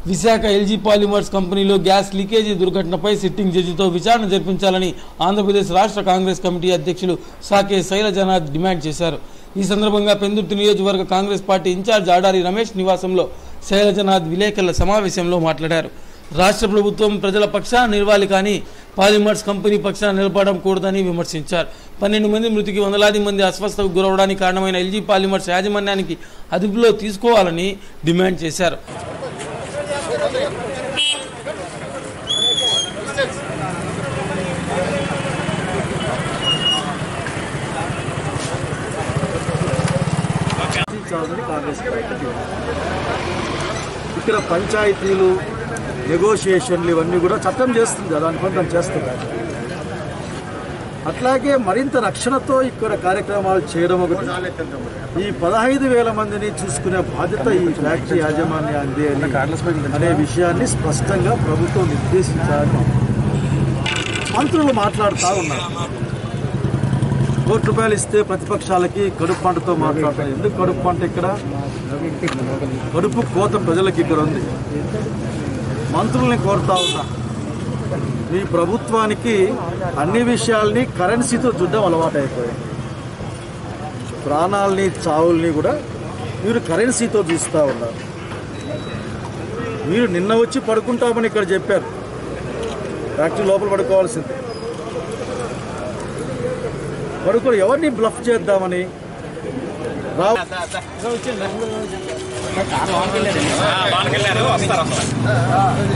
Visakha LG Polymers కంపెనీలో gas leakage దుర్ఘటనపై sitting జడ్జితో విచారణ జరిపించాలని ఆంధ్రప్రదేశ్ రాష్ట్ర కాంగ్రెస్ కమిటీ అధ్యక్షులు సాకే శైలజనాథ్ డిమాండ్ చేశారు ఈ సందర్భంగా పెందుర్తి నియోజకవర్గ Congress party in charge Adari Ramesh నివాసంలో శైలజనాథ్ విలేకరుల సమావేశంలో మాట్లాడారు రాష్ట్ర ప్రభుత్వం ప్రజల పక్షాన నిలవాలి కానీ పాలిమర్స్ కంపెనీ పక్షాన నిలబడడం కూడదని విమర్శించారు పన్నెండు మంది మృతికి వందలాది మంది అస్వస్థకు గురవడానికి కారణమైన ఎల్జీ పాలిమర్స్ యాజమాన్యానికి అదుపులో తీసుకోవాలని డిమాండ్ చేశారు చర్చించాలని కాంగ్రెస్ పార్టీ డిమాండ్. ఇక్కడ పంచాయతీలు నెగోషియేషన్లు ఇవన్నీ కూడా చట్టం చేస్తుంది దాని పని తను చేస్తుంది అట్లాగే మరింత రక్షణతో ఇక్కడ కార్యక్రమాలు చేయడం ఒకటి ఈ పదహైదు వేల మందిని చూసుకునే బాధ్యత ఈ ఫ్యాక్టరీ యాజమాన్యాన్ని అని అనే విషయాన్ని స్పష్టంగా ప్రభుత్వం నిర్దేశించాలని మంత్రులు మాట్లాడుతూ ఉన్నారు కోటి రూపాయలు ఇస్తే ప్రతిపక్షాలకి కడుపు పంటతో మాట్లాడతారు ఎందుకు కడుపు పంట ఇక్కడ కడుపు కోత ప్రజలకు ఇక్కడ ఉంది మంత్రుల్ని కోరుతా ఉన్నా మీ ప్రభుత్వానికి అన్ని విషయాల్ని కరెన్సీతో చూడడం అలవాటు అయిపోయింది ప్రాణాలని చావుల్ని కూడా మీరు కరెన్సీతో చూస్తూ ఉన్నారు మీరు నిన్న వచ్చి పడుకుంటామని ఇక్కడ చెప్పారు ఫ్యాక్టరీ లోపల పడుకోవాల్సింది పడుకో ఎవరిని బ్లఫ్ చేద్దామని రావు బాగుకెళ్ళారు వస్తారు వస్తారు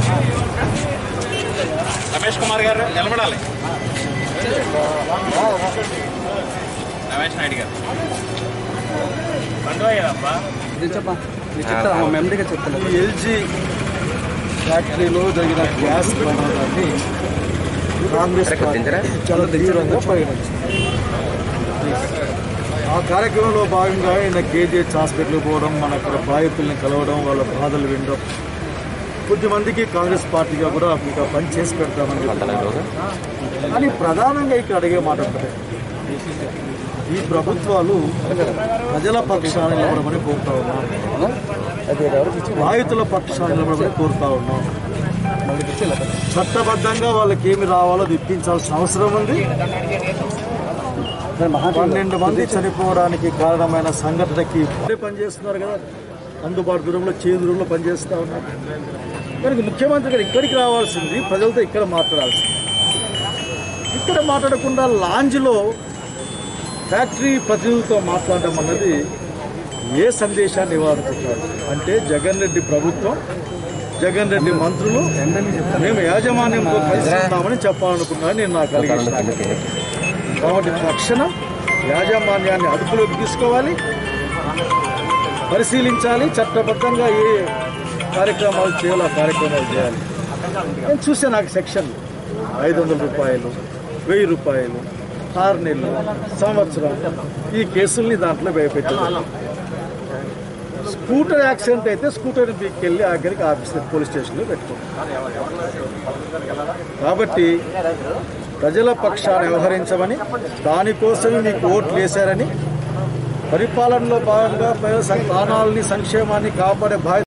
రమేష్ కుమార్ గారు నిలబడాలి రమేష్ నాయుడు గారు పండుగ కదబ్బా ఈ ఎల్జీ ఫ్యాక్టరీలో జరిగిన గ్యాస్ ప్రమాదాన్ని కాంగ్రెస్ పార్టీ చాలా తీవ్రంగా పరిగణించింది ఆ కార్యక్రమంలో భాగంగా ఆయన కేజీహెచ్ హాస్పిటల్కి పోవడం మన అక్కడ బాధితుల్ని కలవడం వాళ్ళ బాధలు వినడం కొద్దిమందికి కాంగ్రెస్ పార్టీగా కూడా మీకు ఆ పని చేసి పెడతామని చెప్తున్నారు కానీ ప్రధానంగా ఇక్కడ అడిగే మాట ఒకటే ఈ ప్రభుత్వాలు ప్రజల పక్షాన నిలబడమని కోరుతా ఉన్నాం బాధితుల పక్షాన నిలబడమని కోరుతా ఉన్నాం చట్టబద్ధంగా వాళ్ళకి ఏమి రావాలో అది ఇప్పించాల్సిన అవసరం ఉంది పన్నెండు మంది చనిపోవడానికి కారణమైన సంఘటనకి ఇప్పుడే పనిచేస్తున్నారు కదా అందుబాటు దూరంలో చేదు దూరంలో పనిచేస్తూ ఉన్నారు కనుక ముఖ్యమంత్రి గారు ఇక్కడికి రావాల్సింది ప్రజలతో ఇక్కడ మాట్లాడాల్సింది ఇక్కడ మాట్లాడకుండా లాంజ్లో ఫ్యాక్టరీ ప్రతినిధులతో మాట్లాడడం అన్నది ఏ సందేశాన్ని ఇవ్వాలనుకుంటున్నారు అంటే జగన్ రెడ్డి ప్రభుత్వం జగన్ రెడ్డి మంత్రులు మేము యాజమాన్యంతో కలిసి ఉన్నామని చెప్పాలనుకున్నాను నేను నాకు కలిగించిన కాబట్టి తక్షణం యాజమాన్యాన్ని అదుపులోకి తీసుకోవాలి పరిశీలించాలి చట్టబద్ధంగా ఏ కార్యక్రమాలు చేయాలో ఆ కార్యక్రమాలు చేయాలి నేను చూసే నాకు సెక్షన్ ఐదు వందల రూపాయలు వెయ్యి రూపాయలు ఆరు నెలలు సంవత్సరం ఈ కేసుల్ని దాంట్లో భయపెట్టారు స్కూటర్ యాక్సిడెంట్ అయితే స్కూటర్ని తీసుకెళ్ళి ఆఖరికి ఆఫీస్ పోలీస్ స్టేషన్లో పెట్టుకుంటారు కాబట్టి ప్రజల పక్షాన వ్యవహరించమని దానికోసమే మీకు ఓట్లు వేశారని పరిపాలనలో భాగంగా ప్రజల ప్రాణాలని సంక్షేమాన్ని కాపాడే బాధ్యత